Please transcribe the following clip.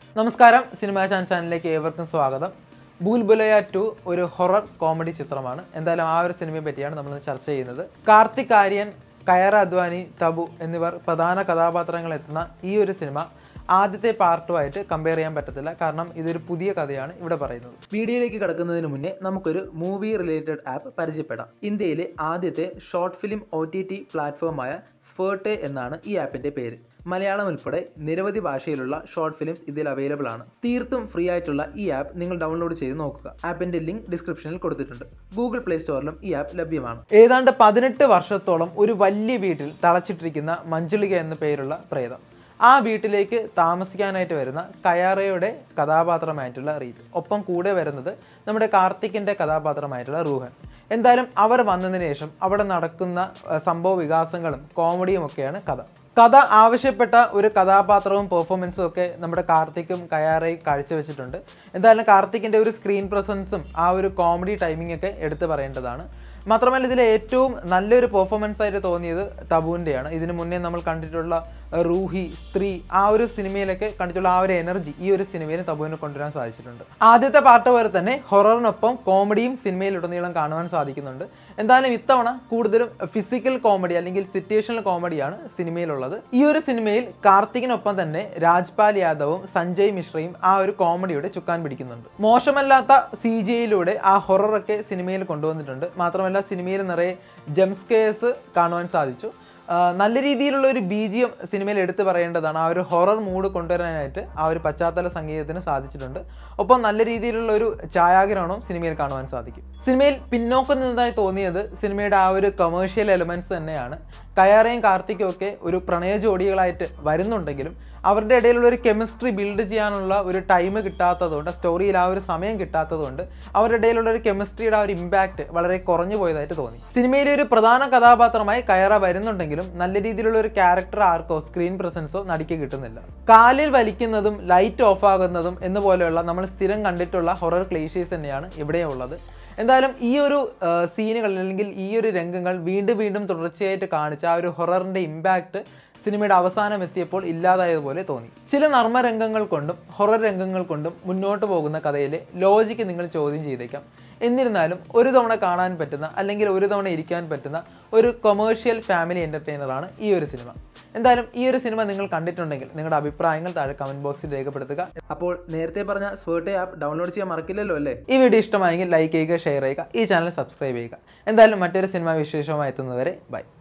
നമസ്കാരം സിനിമാ ചാൻ ചാനലിലേക്ക് ഏവർക്കും സ്വാഗതം ബൂൽബുലയ ടു ഒരു ഹൊറർ കോമഡി ചിത്രമാണ് എന്തായാലും ആ ഒരു സിനിമയെ പറ്റിയാണ് നമ്മൾ ഇന്ന് ചർച്ച ചെയ്യുന്നത് കാർത്തിക് ആര്യൻ കയറ അദ്വാനി തബു എന്നിവർ പ്രധാന കഥാപാത്രങ്ങൾ എത്തുന്ന ഈ ഒരു സിനിമ ആദ്യത്തെ പാർട്ടുമായിട്ട് കമ്പയർ ചെയ്യാൻ പറ്റത്തില്ല കാരണം ഇതൊരു പുതിയ കഥയാണ് ഇവിടെ പറയുന്നത് വീഡിയോയിലേക്ക് കിടക്കുന്നതിന് മുന്നേ നമുക്കൊരു മൂവി റിലേറ്റഡ് ആപ്പ് പരിചയപ്പെടാം ഇന്ത്യയിലെ ആദ്യത്തെ short film O T T പ്ലാറ്റ്ഫോമായ സ്ഫേർട്ടെ എന്നാണ് ഈ ആപ്പിന്റെ പേര് മലയാളം ഉൾപ്പെടെ നിരവധി ഭാഷയിലുള്ള ഷോർട്ട് ഫിലിംസ് ഇതിൽ അവൈലബിൾ ആണ് തീർത്തും ഫ്രീ ആയിട്ടുള്ള ഈ ആപ്പ് നിങ്ങൾ ഡൗൺലോഡ് ചെയ്ത് നോക്കുക ആപ്പിന്റെ ലിങ്ക് ഡിസ്ക്രിപ്ഷനിൽ കൊടുത്തിട്ടുണ്ട് ഗൂഗിൾ പ്ലേ സ്റ്റോറിലും ഈ ആപ്പ് ലഭ്യമാണ് ഏതാണ്ട് പതിനെട്ട് വർഷത്തോളം ഒരു വലിയ വീട്ടിൽ തളച്ചിട്ടിരിക്കുന്ന മഞ്ജുളിക എന്ന പേരുള്ള പ്രേതം ആ വീട്ടിലേക്ക് താമസിക്കാനായിട്ട് വരുന്ന കയാറയുടെ കഥാപാത്രമായിട്ടുള്ള റീത്ത് ഒപ്പം കൂടെ വരുന്നത് നമ്മുടെ കാർത്തിക്കിന്റെ കഥാപാത്രമായിട്ടുള്ള റൂഹൻ എന്തായാലും അവർ വന്നതിന് ശേഷം അവിടെ നടക്കുന്ന അഹ്, സംഭവ വികാസങ്ങളും കോമഡിയും ഒക്കെയാണ് കഥ കഥ ആവശ്യപ്പെട്ട ഒരു കഥാപാത്രവും പെർഫോമൻസും ഒക്കെ നമ്മുടെ കാർത്തിക്കും കയാറയും കാഴ്ചവെച്ചിട്ടുണ്ട് എന്തായാലും കാർത്തിക്കിന്റെ ഒരു സ്ക്രീൻ പ്രസൻസും ആ ഒരു കോമഡി ടൈമിംഗ് ഒക്കെ എടുത്തു പറയേണ്ടതാണ് മാത്രമല്ല ഇതിലെ ഏറ്റവും നല്ലൊരു പെർഫോമൻസ് ആയിട്ട് തോന്നിയത് തബുവിൻ്റെയാണ് ഇതിനു മുന്നേ നമ്മൾ കണ്ടിട്ടുള്ള അഹ്, റൂഹി സ്ത്രീ ആ ഒരു സിനിമയിലൊക്കെ കണ്ടിട്ടുള്ള ആ ഒരു എനർജി ഈ ഒരു സിനിമയിൽ തബുവിന് കൊണ്ടുവരാൻ സാധിച്ചിട്ടുണ്ട് ആദ്യത്തെ പാർട്ട് പോലെ തന്നെ ഹൊററിനൊപ്പം കോമഡിയും സിനിമയിൽ ഉടനീളം കാണുവാൻ സാധിക്കുന്നുണ്ട് എന്തായാലും ഇത്തവണ കൂടുതലും ഫിസിക്കൽ കോമഡി അല്ലെങ്കിൽ സിറ്റുവേഷണൽ കോമഡിയാണ് സിനിമയിലുള്ളത് ഈ ഒരു സിനിമയിൽ കാർത്തികിനൊപ്പം തന്നെ രാജ്പാൽ യാദവും സഞ്ജയ് മിശ്രയും ആ ഒരു കോമഡിയുടെ ചുക്കാൻ പിടിക്കുന്നുണ്ട് മോശമല്ലാത്ത സി ജി ഐയിലൂടെ ആ ഹൊററൊക്കെ സിനിമയിൽ കൊണ്ടുവന്നിട്ടുണ്ട് മാത്രമല്ല സിനിമയിൽ നിറയെ ജംസ്കേഴ്സ് കാണുവാൻ സാധിച്ചു ആ, നല്ല രീതിയിലുള്ള ഒരു ബീജിയം സിനിമയിൽ എടുത്തു പറയേണ്ടതാണ് ആ ഒരു ഹൊറർ മൂഡ് കൊണ്ടുവരാനായിട്ട് ആ ഒരു പശ്ചാത്തല സംഗീതത്തിന് സാധിച്ചിട്ടുണ്ട് ഒപ്പം നല്ല രീതിയിലുള്ള ഒരു ഛായാഗ്രഹണവും സിനിമയിൽ കാണുവാൻ സാധിക്കും സിനിമയിൽ പിന്നോക്കം നിന്നതായി തോന്നിയത് സിനിമയുടെ ആ ഒരു കൊമേഴ്ഷ്യൽ എലമെന്റ്സ് തന്നെയാണ് കയാറയും കാർത്തിക്കും ഒക്കെ ഒരു പ്രണയ ജോഡികളായിട്ട് വരുന്നുണ്ടെങ്കിലും അവരുടെ ഇടയിലുള്ള ഒരു കെമിസ്ട്രി ബിൽഡ് ചെയ്യാനുള്ള ഒരു ടൈം കിട്ടാത്തതുകൊണ്ട് സ്റ്റോറിയിൽ ആ ഒരു സമയം കിട്ടാത്തതുകൊണ്ട് അവരുടെ ഇടയിലുള്ള ഒരു കെമിസ്ട്രിയുടെ ആ ഒരു ഇമ്പാക്റ്റ് വളരെ കുറഞ്ഞു പോയതായിട്ട് തോന്നി സിനിമയിലെ ഒരു പ്രധാന കഥാപാത്രമായി കയറ വരുന്നുണ്ടെങ്കിലും നല്ല രീതിയിലുള്ള ഒരു ക്യാരക്ടർ ആർക്കോ സ്ക്രീൻ പ്രസൻസോ നടിക്ക് കിട്ടുന്നില്ല കാലിൽ വലിക്കുന്നതും ലൈറ്റ് ഓഫ് ആകുന്നതും എന്നുപോലെയുള്ള നമ്മൾ സ്ഥിരം കണ്ടിട്ടുള്ള ഹൊറർ ക്ലേഷീസ് തന്നെയാണ് ഇവിടെ ഉള്ളത് എന്തായാലും ഈ ഒരു സീനുകൾ അല്ലെങ്കിൽ ഈ ഒരു രംഗങ്ങൾ വീണ്ടും വീണ്ടും തുടർച്ചയായിട്ട് കാണിച്ച ആ ഒരു ഹൊററിന്റെ ഇമ്പാക്റ്റ് സിനിമയുടെ അവസാനം എത്തിയപ്പോൾ ഇല്ലാതായതുപോലെ തോന്നി ചില നർമ്മരംഗങ്ങൾ കൊണ്ടും ഹൊറർ രംഗങ്ങൾ കൊണ്ടും മുന്നോട്ട് പോകുന്ന കഥയിലെ ലോജിക്ക് നിങ്ങൾ ചോദ്യം ചെയ്തേക്കാം എന്നിരുന്നാലും ഒരു തവണ കാണാൻ പറ്റുന്ന അല്ലെങ്കിൽ ഒരു തവണ ഇരിക്കാൻ പറ്റുന്ന ഒരു കൊമേഴ്ഷ്യൽ ഫാമിലി എൻ്റർടൈനറാണ് ഈ ഒരു സിനിമ എന്തായാലും ഈ ഒരു സിനിമ നിങ്ങൾ കണ്ടിട്ടുണ്ടെങ്കിൽ നിങ്ങളുടെ അഭിപ്രായങ്ങൾ താഴെ കമന്റ് ബോക്സിൽ രേഖപ്പെടുത്തുക അപ്പോൾ നേരത്തെ പറഞ്ഞ സ്വേർട്ടെ ആപ്പ് ഡൗൺലോഡ് ചെയ്യാൻ മറക്കില്ലല്ലോ അല്ലേ ഈ വീഡിയോ ഇഷ്ടമായെങ്കിൽ ലൈക്ക് ചെയ്യുക ഷെയർ ചെയ്യുക ഈ ചാനൽ സബ്സ്ക്രൈബ് ചെയ്യുക എന്തായാലും മറ്റൊരു സിനിമ വിശേഷമായി എത്തുന്നവരെ ബൈ